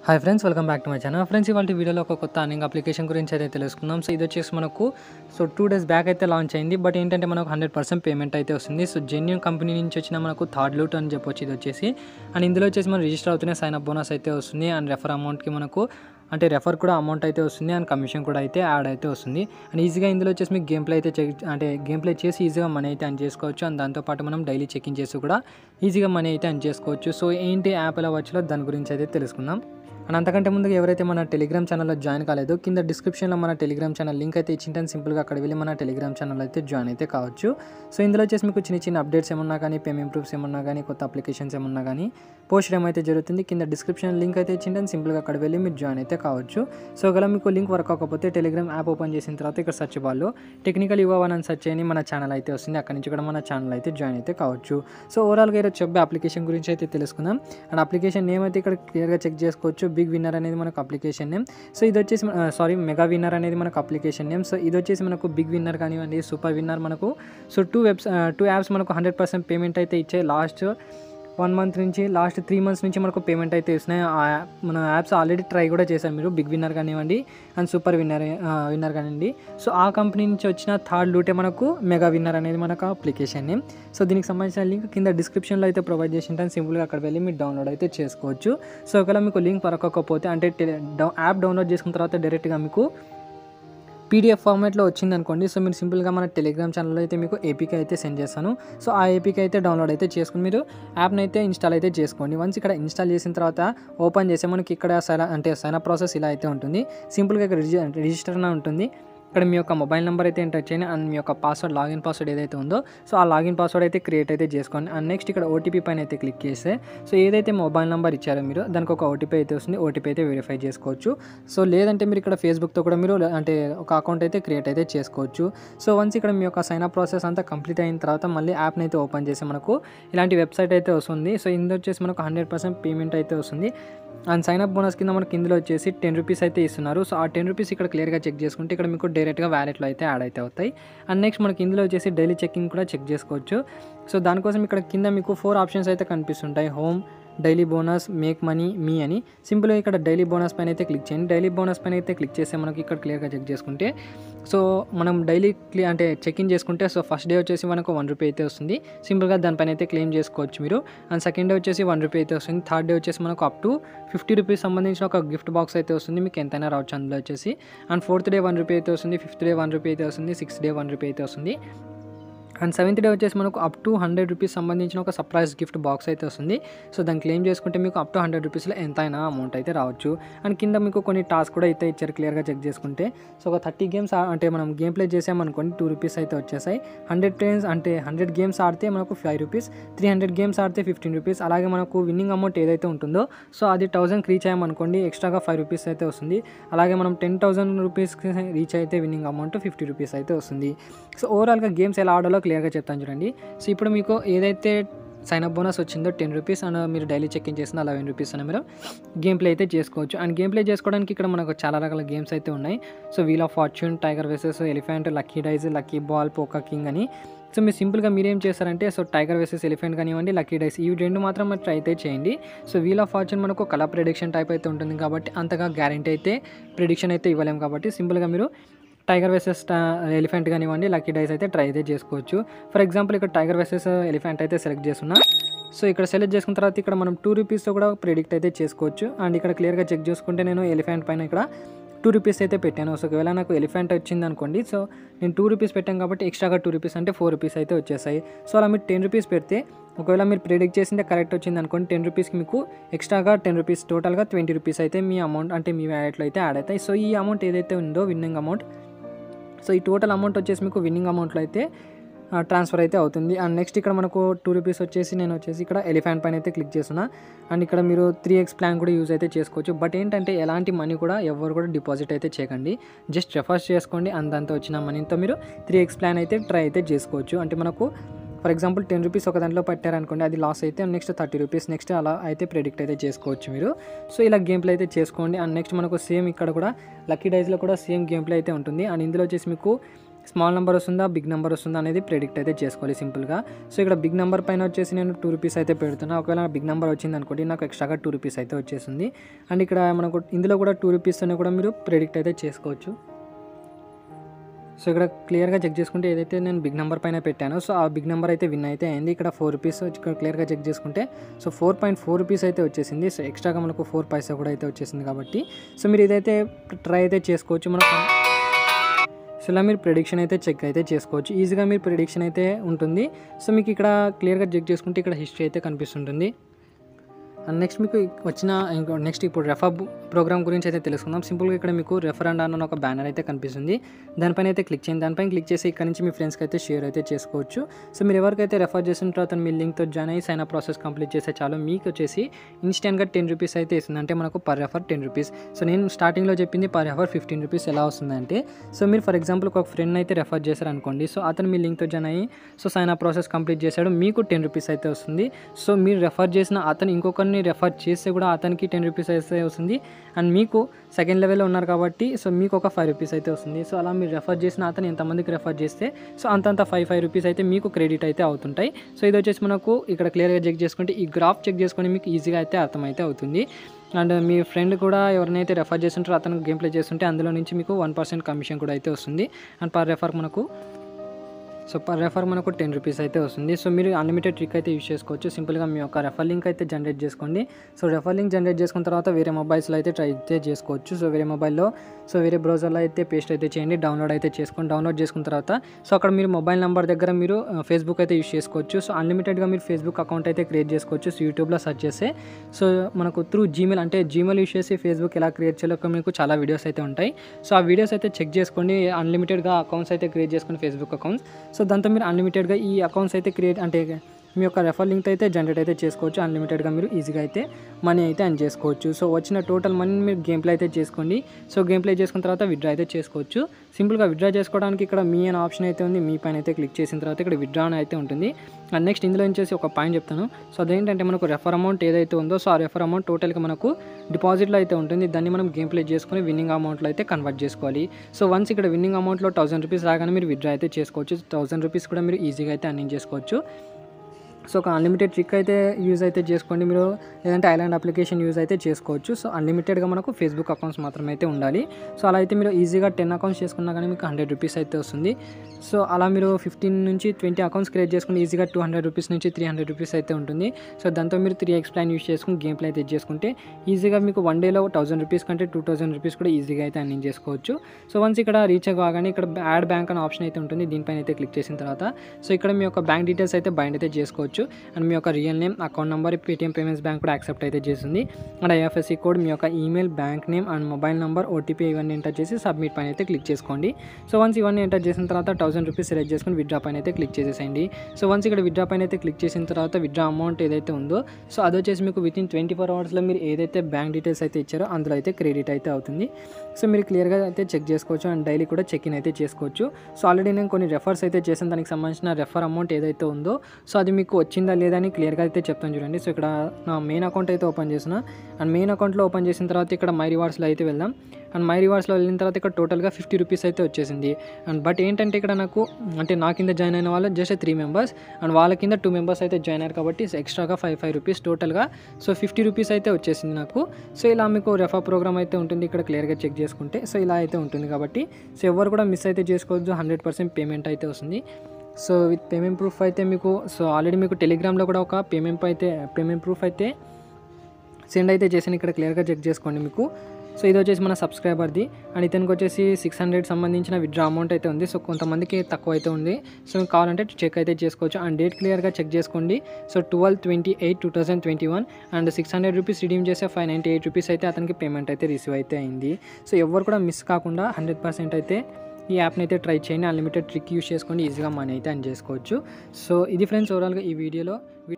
hi friends welcome back to my channel friends ఇవాళ వీడియోలో ఒక కొత్త అర్నింగ్ అప్లికేషన్ గురించి అయితే తెలుసుకుందాం సో ఇది వచ్చేసి మనకు సో టూ డేస్ బ్యాక్ అయితే లాంచ్ అయింది బట్ ఏంటంటే మనకు హండ్రెడ్ పర్సెంట్ పేమెంట్ అయితే వస్తుంది సో జెన్యున్ కంపెనీ నుంచి వచ్చిన మనకు థర్డ్ లూట్ అని చెప్పొచ్చు ఇది వచ్చేసి అండ్ ఇందులో వచ్చేసి మనం రిజిస్టర్ అవుతూనే సైన్ అప్ బోనస్ అయితే వస్తుంది అండ్ రెఫర్ అమౌంట్కి మనకు అంటే రెఫర్ కూడా అమౌంట్ అయితే వస్తుంది అండ్ కమిషన్ కూడా అయితే యాడ్ అయితే వస్తుంది అండ్ ఈజీగా ఇందులో వచ్చేసి మీకు గేమ్ ప్లే అయితే చెక్ అంటే గేమ్ ప్లే చేసి ఈజీగా మనీ అయితే అర్న్ చేసుకోవచ్చు అండ్ దాంతోపాటు మనం డైలీ చెకింగ్ చేసి కూడా ఈజీగా మనీ అయితే అర్న్ చేసుకోవచ్చు సో ఏంటి యాప్ ఎలా వచ్చలో దాని గురించి అయితే తెలుసుకుందాం అండ్ అంతకంటే ముందు ఎవరైతే మన టెలిగ్రామ్ ఛానల్లో జాయిన్ కాలేదో కింద డిస్క్రిప్షన్లో మన టెలిగ్రామ్ ఛానల్ లింక్ అయితే ఇచ్చింటాను సింపుల్గా అక్కడ వెళ్ళి మన టెలిగ్రామ్ ఛానల్ అయితే జాయిన్ అయితే కావచ్చు సో ఇందులో వచ్చేసి మీకు చిన్న చిన్న అప్డేట్స్ ఏమన్నా కానీ పేమెంట్ ప్రూఫ్స్ ఏమన్నా కానీ కొత్త అప్లికేషన్స్ ఏమన్నా కానీ పోస్ట్ చేయడం అయితే జరుగుతుంది కింద డిస్క్రిప్షన్ లింక్ అయితే ఇచ్చింటాను సింపుల్గా అక్కడ వెళ్ళి మీరు జాయిన్ అయితే కావచ్చు సో ఒకవేళ మీకు లింక్ వర్క్ అవ్వకపోతే టెలిగ్రామ్ యాప్ ఓపెన్ చేసిన తర్వాత ఇక్కడ సర్చ్ బాల్లో టెక్నికల్ యువ అని సెర్చ్ చేయని మన ఛానల్ అయితే వస్తుంది అక్కడ నుంచి కూడా మన ఛానల్ అయితే జాయిన్ అయితే కావచ్చు సో ఓవరాల్గా ఈరోజు చెప్పే అప్లికేషన్ గురించి అయితే తెలుసుకుందాం అండ్ అప్లికేషన్ నేమ్ అయితే ఇక్కడ క్లియర్గా చెక్ చేసుకోవచ్చు బిగ్ విన్నర్ అనేది మనకు అప్లికేషన్ నేమ్ సో ఇది వచ్చేసి సారీ మెగా విన్నర్ అనేది మనకు అప్లికేషన్ నేమ్ సో ఇది వచ్చేసి మనకు బిగ్ విన్నర్ కానివ్వండి సూపర్ విన్నర్ మనకు so two webs two apps మనకు హండ్రెడ్ పర్సెంట్ పేమెంట్ అయితే ఇచ్చే లాస్ట్ వన్ మంత్ నుంచి లాస్ట్ త్రీ మంత్స్ నుంచి మనకు పేమెంట్ అయితే ఇస్తున్నాయి ఆ యాప్ మన యాప్స్ ఆల్రెడీ ట్రై కూడా చేశారు మీరు బిగ్ విన్నర్ కానివ్వండి అండ్ సూపర్ విన్నర్ విన్నర్ కానివ్వండి సో ఆ కంపెనీ నుంచి వచ్చిన థర్డ్ లూటే మనకు మెగా విన్నర్ అనేది మనకు అప్లికేషన్ నేమ్ సో దీనికి సంబంధించిన లింక్ కింద డిస్క్రిప్షన్లో అయితే ప్రొవైడ్ చేసి ఉంటాను సింపుల్గా అక్కడ వెళ్ళి మీరు డౌన్లోడ్ అయితే చేసుకోవచ్చు సో ఒకవేళ మీకు లింక్ పరకపోతే అంటే యాప్ డౌన్లోడ్ చేసుకున్న తర్వాత డైరెక్ట్గా మీకు పీడిఎఫ్ ఫార్మాట్లో వచ్చింది అనుకోండి సో మీరు సింపుల్గా మన టెలిగ్రామ్ ఛానల్లో అయితే మీకు ఏపీకి అయితే సెండ్ చేస్తాను సో ఆ ఏపీకి అయితే డౌన్లోడ్ అయితే చేసుకుని మీరు యాప్ని అయితే ఇన్స్టాల్ అయితే చేసుకోండి వన్స్ ఇక్కడ ఇన్స్టాల్ చేసిన తర్వాత ఓపెన్ చేస్తే మనకి ఇక్కడ సైన్ అంటే సైన్ అప్ ప్రాసెస్ ఇలా అయితే ఉంటుంది సింపుల్గా ఇక్కడ రిజి రిజిస్టర్ అని ఉంటుంది ఇక్కడ మీ యొక్క మొబైల్ నెంబర్ అయితే ఎంటర్ చేయండి అండ్ మీ యొక్క పాస్వర్డ్ లాగిన్ పాస్వర్డ్ ఏదైతే ఉందో సో ఆ లాగిన్ పాస్వర్డ్ అయితే క్రియేట్ అయితే చేసుకోండి అండ్ నెక్స్ట్ ఇక్కడ ఓటీపీ పైన అయితే క్లిక్ చేస్తే సో ఏదైతే మొబైల్ నెంబర్ ఇచ్చారో మీరు దానికి ఒక ఓటీపీ అయితే వస్తుంది ఓటీపీ అయితే వెరిఫై చేసుకోవచ్చు సో లేదంటే మీరు ఇక్కడ ఫేస్బుక్తో కూడా మీరు అంటే ఒక అకౌంట్ అయితే క్రియేట్ అయితే చేసుకోవచ్చు సో వన్స్ ఇక్కడ మీ యొక్క సైన్ అప్ ప్రాసెస్ అంతా కంప్లీట్ అయిన తర్వాత మళ్ళీ యాప్ని అయితే ఓపెన్ చేసి మనకు ఇలాంటి వెబ్సైట్ అయితే వస్తుంది సో ఇందులో వచ్చేసి మనకు హండ్రెడ్ పర్సెంట్ పేమెంట్ అయితే వస్తుంది అండ్ సైన్ అప్ బోనస్ కింద మనకి ఇందులో వచ్చేసి టెన్ రూపీస్ అయితే ఇస్తున్నారు సో ఆ టెన్ రూపీస్ ఇక్కడ క్లియర్గా చెక్ చేసుకుంటే ఇక్కడ మీకు డైరెక్ట్గా వ్యాలెట్లో అయితే యాడ్ అయితే అవుతాయి అండ్ నెక్స్ట్ మనకి ఇందులో వచ్చేసి డైలీ చెకింగ్ కూడా చెక్ చేసుకోవచ్చు సో దానికోసం ఇక్కడ కింద మీకు ఫోర్ ఆప్షన్స్ అయితే కనిపిస్తుంటాయి home daily bonus make money me అని సింపుల్గా ఇక్కడ డైలీ బోనస్ పైన అయితే క్లిక్ చేయండి డైలీ బోనస్ పైన అయితే క్లిక్ చేస్తే మనకి ఇక్కడ క్లియర్గా చెక్ చేసుకుంటే సో మనం డైలీ క్లీ అంటే చెక్ ఇన్ చేసుకుంటే సో ఫస్ట్ డే వచ్చేసి మనకు వన్ రూపీ అయితే వస్తుంది సింపుల్గా దానిపైన అయితే క్లెయిమ్ చేసుకోవచ్చు మీరు అండ్ సెకండ్ డే వచ్చేసి వన్ రూపీ అయితే వస్తుంది థర్డ్ డే వచ్చేసి మనకు అప్ టు ఫిఫ్టీ రూపీస్ సంబంధించిన ఒక గిఫ్ట్ బాక్స్ అయితే వస్తుంది మీకు ఎంతైనా రావచ్చు అందులో వచ్చేసి and fourth day one rupee అయితే వస్తుంది ఫిఫ్త్ డే వన్ రూపీ అయితే వస్తుంది సిక్స్త్ డే వన్ రూపీ అయితే వస్తుంది అండ్ సెవెంత్ డే వచ్చేసి మనకు అప్ టు హండ్రెడ్ రూపీస్ సంబంధించిన ఒక సర్ప్రైజ్ గిఫ్ట్ బాక్స్ అయితే వస్తుంది సో దాన్ని క్లెయిమ్ చేసుకుంటే మీకు అప్ టు హండ్రెడ్ రూపీస్లో ఎంతైనా అమౌంట్ అయితే రావచ్చు అండ్ కింద మీకు కొన్ని టాస్క్ కూడా అయితే ఇచ్చారు క్లియర్గా చెక్ చేసుకుంటే సో ఒక థర్టీ గేమ్స్ అంటే మనం గేమ్ ప్లే చేసామనుకోండి టూ రూపీస్ అయితే వచ్చేసాయి హండ్రెడ్ ట్రైన్స్ అంటే హండ్రెడ్ గేమ్స్ ఆడితే మనకు five rupees three hundred games ఆడితే ఫిఫ్టీన్ రూపీస్ అలాగే మనకు విన్నింగ్ అమౌంట్ ఏదైతే ఉంటుందో సో అది థౌసండ్కి రీచ్ అయ్యామనుకోండి ఎక్స్ట్రాగా ఫైవ్ రూపీస్ అయితే వస్తుంది అలాగే మనం టెన్ థౌసండ్ రూపీస్కి రీచ్ అయితే విన్నింగ్ అమౌంట్ ఫిఫ్టీ రూపీస్ అయితే వస్తుంది సో ఓవరాల్గా గేమ్స్ ఎలా ఆడాలో క్లియర్గా చెప్తాను చూడండి సో ఇప్పుడు మీకు ఏదైతే సైన్ అప్ బోనస్ వచ్చిందో టెన్ రూపీస్ అండ్ మీరు డైలీ చెక్ ఇన్ చేసిన లెవెన్ రూపీస్ అని మీరు గేమ్ ప్లే అయితే చేసుకోవచ్చు అండ్ గేమ్ ప్లే చేసుకోవడానికి ఇక్కడ మనకు చాలా రకాల గేమ్స్ అయితే ఉన్నాయి so wheel of fortune tiger versus elephant lucky dice lucky ball poker king అని సో మీరు సింపుల్గా మీరు ఏం చేస్తారంటే సో టైగర్ వేసెస్ ఎలిఫెంట్ కానివ్వండి లక్కీ డైస్ ఈ రెండు మాత్రం మీరు ట్రై అయితే చేయండి సో వీల్ ఆఫ్ ఫార్చ్యూన్ మనకు కలర్ ప్రిడిక్షన్ టైప్ అయితే ఉంటుంది కాబట్టి అంతగా గ్యారంటీ అయితే ప్రిడిక్షన్ అయితే ఇవ్వలేము కాబట్టి సింపుల్గా మీరు టైగర్ వేసెస్ ఎలిఫెంట్ కానివ్వండి లక్కీ డైస్ అయితే ట్రై అయితే చేసుకోవచ్చు ఫర్ ఎగ్జాంపుల్ ఇక్కడ టైగర్ వేసెస్ ఎలిఫెంట్ అయితే సెలెక్ట్ చేస్తున్నా సో ఇక్కడ సెలెక్ట్ చేసుకున్న తర్వాత ఇక్కడ మనం టూ రూపీస్తో కూడా ప్రిడిక్ట్ అయితే చేసుకోవచ్చు అండ్ ఇక్కడ క్లియర్గా చెక్ చేసుకుంటే నేను ఎలిఫెంట్ పైన ఇక్కడ టూ రూపీస్ అయితే పెట్టాను సో ఒకవేళ నాకు ఎలిఫెంట్ వచ్చింది అనుకోండి సో నేను టూ రూపీస్ పెట్టాను కాబట్టి ఎక్స్ట్రాగా టూ రూపీస్ అంటే ఫోర్ రూపీస్ అయితే వచ్చేసాయి సో అలా మీరు టెన్ రూపీస్ పెడితే ఒకవేళ మీరు ప్రిడిక్ట్ చేసిందే కరెక్ట్ వచ్చింది అనుకోండి టెన్ రూపీస్కి మీకు ఎక్స్ట్రాగా టెన్ రూపీస్ టోటల్గా ట్వంటీ రూపీస్ అయితే మీ అమౌంట్ అంటే మీ వ్యాలెట్లో అయితే యాడ్ అవుతాయి సో ఈ అమౌంట్ ఏదైతే ఉందో విన్నింగ్ అమౌంట్ సో ఈ టోటల్ అమౌంట్ వచ్చేసి మీకు విన్నింగ్ అమౌంట్లో అయితే ట్రాన్స్ఫర్ అయితే అవుతుంది అండ్ నెక్స్ట్ ఇక్కడ మనకు టూ రూపీస్ వచ్చేసి నేను వచ్చేసి ఇక్కడ ఎలిఫెంట్ పైన అయితే క్లిక్ చేస్తున్నా అండ్ ఇక్కడ మీరు త్రీ ఎక్స్ ప్లాన్ కూడా యూజ్ అయితే చేసుకోవచ్చు బట్ ఏంటంటే ఎలాంటి మనీ కూడా ఎవరు కూడా డిపాజిట్ అయితే చేయకండి జస్ట్ రెఫర్స్ చేసుకోండి అండ్ దాంతో వచ్చిన మనీతో మీరు త్రీ ఎక్స్ ప్లాన్ అయితే ట్రై అయితే చేసుకోవచ్చు అంటే మనకు ఫర్ ఎగ్జాంపుల్ టెన్ రూపీస్ ఒక దాంట్లో పెట్టారనుకోండి అది లాస్ అయితే నెక్స్ట్ థర్టీ రూపీస్ నెక్స్ట్ అలా అయితే ప్రెడిక్ట్ అయితే చేసుకోవచ్చు మీరు సో ఇలా గేమ్ ప్లే అయితే చేసుకోండి అండ్ నెక్స్ట్ మనకు సేమ్ ఇక్కడ కూడా లక్కీ డైస్లో కూడా సేమ్ గేమ్ ప్లే అయితే ఉంటుంది అండ్ ఇందులో వచ్చేసి మీకు స్మాల్ నెంబర్ వస్తుందా బిగ్ నెంబర్ వస్తుందా అనేది ప్రెడిక్ట్ అయితే చేసుకోవాలి సింపుల్గా సో ఇక్కడ బిగ్ నెంబర్ పైన వచ్చేసి నేను టూ రూపీస్ అయితే పెడుతున్నా ఒకవేళ బిగ్ నెంబర్ వచ్చింది అనుకోండి నాకు ఎక్స్ట్రాగా టూ రూపీస్ అయితే వచ్చేసింది అండ్ ఇక్కడ మనకు ఇందులో కూడా టూ రూపీస్తోనే కూడా మీరు ప్రెడిక్ట్ అయితే చేసుకోవచ్చు సో ఇక్కడ క్లియర్గా చెక్ చేసుకుంటే ఏదైతే నేను బిగ్ నెంబర్ పైన పెట్టానో సో ఆ బిగ్ నెంబర్ అయితే విన్ అయితే అయింది ఇక్కడ ఫోర్ రూపీస్ ఇక్కడ క్లియర్గా చెక్ చేసుకుంటే so four point four rupees అయితే వచ్చేసింది సో ఎక్స్ట్రాగా మనకు ఫోర్ పైసా కూడా అయితే వచ్చేసింది కాబట్టి సో మీరు ఇదైతే ట్రై అయితే చేసుకోవచ్చు మనకు సో ఇలా మీరు ప్రిడిక్షన్ అయితే చెక్ అయితే చేసుకోవచ్చు ఈజీగా మీరు ప్రిడిక్షన్ అయితే ఉంటుంది సో మీకు ఇక్కడ క్లియర్గా చెక్ చేసుకుంటే ఇక్కడ హిస్టరీ అయితే కనిపిస్తుంటుంది అండ్ నెక్స్ట్ మీకు వచ్చిన ఇంకో నెక్స్ట్ ఇప్పుడు రెఫర్ ప్రోగ్రామ్ గురించి అయితే తెలుసుకుందాం సింపుల్గా ఇక్కడ మీకు రెఫర్ అండ్ అన్న ఒక బ్యానర్ అయితే కనిపిస్తుంది దానిపైన అయితే క్లిక్ చేయండి దానిపైన క్లిక్ చేసి ఇక్కడ నుంచి మీ ఫ్రెండ్స్కి అయితే షేర్ అయితే చేసుకోవచ్చు సో మీరు ఎవరికైతే రెఫర్ చేసిన తర్వాత మీ లింక్తో జాయిన్ అయ్యి సైన్ అప్ ప్రాసెస్ కంప్లీట్ చేస్తే చాలు మీకు వచ్చేసి ఇన్స్టెంట్గా టెన్ రూపీస్ అయితే ఇస్తుంది అంటే మనకు per refer ten rupees so నేను స్టార్టింగ్లో చెప్పింది పర్ రెఫర్ ఫిఫ్టీన్ రూపీస్ ఎలా వస్తుందంటే సో మీరు ఫర్ ఎగ్జాంపుల్ ఒక ఫ్రెండ్ అయితే రెఫర్ చేశారు అనుకోండి సో అతను మీ లింక్తో జాయిన్ అయ్యి so sign up process complete చేశాడు మీకు టెన్ రూపీస్ అయితే వస్తుంది సో మీరు రెఫర్ చేసిన అతను ఇంకొకరిని రెఫర్ చేస్తే కూడా అతనికి టెన్ రూపీస్ అయితే వస్తుంది అండ్ మీకు సెకండ్ లెవెల్లో ఉన్నారు కాబట్టి సో మీకు ఒక ఫైవ్ రూపీస్ అయితే వస్తుంది సో అలా మీరు రెఫర్ చేసిన అతను ఎంతమందికి రెఫర్ చేస్తే సో అంతంత ఫైవ్ ఫైవ్ రూపీస్ అయితే మీకు క్రెడిట్ అయితే అవుతుంటాయి సో ఇది వచ్చేసి మనకు ఇక్కడ క్లియర్గా చెక్ చేసుకుంటే ఈ గ్రాఫ్ చెక్ చేసుకొని మీకు ఈజీగా అయితే అర్థమైతే అవుతుంది అండ్ మీ ఫ్రెండ్ కూడా ఎవరినైతే రెఫర్ చేస్తుంటారో అతను గేమ్ ప్లే చేస్తుంటే అందులో నుంచి మీకు వన్ పర్సెంట్ కమిషన్ కూడా అయితే వస్తుంది అండ్ పర్ రెఫర్ మనకు సో పర్ రెఫర్ మనకు టెన్ రూపీస్ అయితే వస్తుంది సో మీరు అన్లిమిటెడ్ ట్రిక్ అయితే యూస్ చేసుకోవచ్చు సింపుల్గా మీ యొక్క రెఫర్ లింక్ అయితే జనరేట్ చేసుకోండి సో రెఫర్ లింక్ జనరేట్ చేసుకున్న తర్వాత వేరే మొబైల్స్లో అయితే ట్రై అయితే చేసుకోవచ్చు సో వేరే మొబైల్లో సో వేరే బ్రౌజర్లో అయితే పేస్ట్ అయితే చేయండి డౌన్లోడ్ అయితే చేసుకొని డౌన్లోడ్ చేసుకున్న తర్వాత సో అక్కడ మీరు మొబైల్ నెంబర్ దగ్గర మీరు ఫేస్బుక్ అయితే యూస్ చేసుకోవచ్చు సో అన్లిమిటెడ్గా మీరు ఫేస్బుక్ అకౌంట్ అయితే క్రియేట్ చేసుకోవచ్చు సో యూట్యూబ్లో సెర్చ్ చేస్తే సో మనకు త్రూ జీమెయిల్ అంటే జీమెయిల్ యూస్ చేసి ఫేస్బుక్ ఎలా క్రియేట్ చేయాలో మీకు చాలా వీడియోస్ అయితే ఉంటాయి సో ఆ వీడియోస్ అయితే చెక్ చేసుకోండి అన్లిమిటెడ్గా అకౌంట్స్ అయితే క్రియేట్ చేసుకుని ఫేస్బుక్ అకౌంట్స్ సో దాంతో మీరు అన్లిమిటెడ్గా ఈ అకౌంట్స్ అయితే క్రియేట్ అంటే మీ యొక్క రెఫర్ లింక్ అయితే జనరేట్ అయితే చేసుకోవచ్చు అన్లిమిటెడ్గా మీరు ఈజీగా అయితే మనీ అయితే అర్న్ చేసుకోవచ్చు సో వచ్చిన టోటల్ మనీ మీరు గేమ్ ప్లే అయితే చేసుకోండి సో గేమ్ ప్లే చేసుకున్న తర్వాత విత్డ్రా అయితే చేసుకోవచ్చు సింపుల్గా విత్డ్రా చేసుకోవడానికి ఇక్కడ మీ అనే ఆప్షన్ అయితే ఉంది మీ పైన అయితే క్లిక్ చేసిన తర్వాత ఇక్కడ విత్డ్రా అని అయితే ఉంటుంది అండ్ నెక్స్ట్ ఇందులో నుంచి ఒక పాయింట్ చెప్తాను సో అదేంటంటే మనకు రెఫర్ అమౌంట్ ఏదైతే ఉందో సో ఆ రెఫర్ అమౌంట్ టోటల్గా మనకు డిపాజిట్లో అయితే ఉంటుంది దాన్ని మనం గేమ్ ప్లే చేసుకొని విన్నింగ్ అమౌంట్లో అయితే కన్వర్ట్ చేసుకోవాలి సో వన్స్ ఇక్కడ విన్నింగ్ అమౌంట్లో థౌసండ్ రూపీస్ రాగానే మీరు విత్డ్రా అయితే చేసుకోవచ్చు థౌసండ్ రూపీస్ కూడా మీరు ఈజీగా అయితే అర్నింగ్ చేసుకోవచ్చు సో ఒక అన్లిమిటెడ్ ట్రిక్ అయితే యూజ్ అయితే చేసుకోండి మీరు లేదంటే ఐలాండ్ అప్లికేషన్ యూజ్ అయితే చేసుకోవచ్చు సో అన్లిమిటెడ్గా మనకు ఫేస్బుక్ అకౌంట్స్ మాత్రమే అయితే ఉండాలి సో అలా అయితే మీరు ఈజీగా టెన్ అకౌంట్స్ చేసుకున్నా కానీ మీకు హండ్రెడ్ రూపీస్ అయితే వస్తుంది సో అలా మీరు ఫిఫ్టీన్ నుంచి ట్వంటీ అకౌంట్స్ క్రియేట్ చేసుకుని ఈజీగా టూ హండ్రెడ్ రూపీస్ నుంచి త్రీ హండ్రెడ్ రూపీస్ అయితే ఉంటుంది సో దాంతో మీరు త్రీ ఎక్స్ప్లైన్ యూస్ చేసుకుని గేమ్ ప్లే అయితే చేసుకుంటే ఈజీగా మీకు వన్ డేలో థౌసండ్ రూపీస్ కంటే టూ థౌసండ్ రూపీస్ కూడా ఈజీగా అయితే అర్నింగ్ చేసుకోవచ్చు సో వన్స్ ఇక్కడ రీచ్ కాగానే ఇక్కడ యాడ్ బ్యాంక్ అనే ఆప్షన్ అయితే ఉంటుంది దీనిపైన అయితే క్లిక్ చేసిన తర్వాత సో ఇక్కడ మీ యొక్క బ్యాంక్ డీటెయిల్స్ అయితే బైండ్ అయితే చేసుకోవచ్చు అండ్ మీ యొక్క real name account number Paytm payments bank కూడా యాక్సెప్ట్ అయితే చేస్తుంది అండ్ ఐఎఫ్ఎస్సి కోడ్ మీ యొక్క email bank name and mobile number OTP ఇవన్నీ ఎంటర్ చేసి సబ్మిట్ పైన అయితే క్లిక్ చేసుకోండి సో వన్స్ ఇవన్నీ ఎంటర్ చేసిన తర్వాత థౌసండ్ రూపీస్ సెలెక్ట్ చేసుకుని విత్డ్రా పైన అయితే క్లిక్ చేసేసేయండి సో వన్స్ ఇక్కడ విత్డ్రా పైన అయితే క్లిక్ చేసిన తర్వాత విత్డ్రా అమౌంట్ ఏదైతే ఉందో సో అది వచ్చేసి మీకు విత్ ఇన్ ట్వంటీ ఫోర్ అవర్స్లో మీరు ఏదైతే బ్యాంక్ డీటెయిల్స్ అయితే ఇచ్చారో అందులో అయితే క్రెడిట్ అయితే అవుతుంది సో మీరు క్లియర్గా అయితే చెక్ చేసుకోవచ్చు అండ్ డైలీ కూడా చెక్ ఇన్ అయితే చేసుకోవచ్చు సో ఆల్రెడీ నేను కొన్ని రెఫర్స్ అయితే చేశాను దానికి సంబంధించిన రెఫర్ అమౌంట్ ఏదైతే ఉందో సో అది మీకు వచ్చిందా లేదా అని క్లియర్గా అయితే చెప్తాను చూడండి సో ఇక్కడ నా మెయిన్ అకౌంట్ అయితే ఓపెన్ చేసిన అండ్ మెయిన్ అకౌంట్లో ఓపెన్ చేసిన తర్వాత ఇక్కడ మై రివార్డ్స్లో అయితే వెళ్దాం అండ్ మై రివార్డ్స్లో వెళ్ళిన తర్వాత ఇక్కడ టోటల్గా ఫిఫ్టీ రూపీస్ అయితే వచ్చేసింది అండ్ బట్ ఏంటంటే ఇక్కడ నాకు అంటే నా కింద జాయిన్ అయిన వాళ్ళు జస్ట్ త్రీ మెంబర్స్ అండ్ వాళ్ళ కింద టూ మెంబర్స్ అయితే జాయిన్ అయ్యారు కాబట్టి ఎక్స్ట్రాగా ఫైవ్ ఫైవ్ రూపీస్ టోటల్గా సో ఫిఫ్టీ రూపీస్ అయితే వచ్చేసింది నాకు సో ఇలా మీకు రెఫర్ ప్రోగ్రామ్ అయితే ఉంటుంది ఇక్కడ క్లియర్గా చెక్ చేసుకుంటే సో ఇలా అయితే ఉంటుంది కాబట్టి సో ఎవరు కూడా మిస్ అయితే చేసుకోవద్దు హండ్రెడ్ పర్సెంట్ పేమెంట్ అయితే వస్తుంది సో విత్ పేమెంట్ ప్రూఫ్ అయితే మీకు సో ఆల్రెడీ మీకు టెలిగ్రామ్లో కూడా ఒక పేమెంట్ అయితే పేమెంట్ ప్రూఫ్ అయితే సెండ్ అయితే చేసాను ఇక్కడ క్లియర్గా చెక్ చేసుకోండి మీకు సో ఇది వచ్చేసి మన సబ్స్క్రైబర్ది అండ్ ఇతనికి వచ్చేసి సిక్స్ హండ్రెడ్ సంబంధించిన విత్డ్రా అమౌంట్ అయితే ఉంది సో కొంతమందికి తక్కువ అయితే ఉంది సో మీకు కావాలంటే చెక్ అయితే చేసుకోవచ్చు అండ్ డేట్ క్లియర్గా చెక్ చేసుకోండి so twelve twenty eight two thousand twenty one and six hundred rupees redeem చేస్తే ఫైవ్ నైంటీ ఎయిట్ రూపీస్ అయితే అతనికి పేమెంట్ అయితే రిసీవ్ అయితే అయింది సో ఎవరు కూడా మిస్ కాకుండా హండ్రెడ్ పర్సెంట్ అయితే ఈ యాప్ని అయితే ట్రై చేయండి అన్లిమిటెడ్ ట్రిక్ యూస్ చేసుకోండి ఈజీగా మనీ అయితే అర్న్ చేసుకోవచ్చు సో ఇది ఫ్రెండ్స్ ఓవరాల్గా ఈ వీడియోలో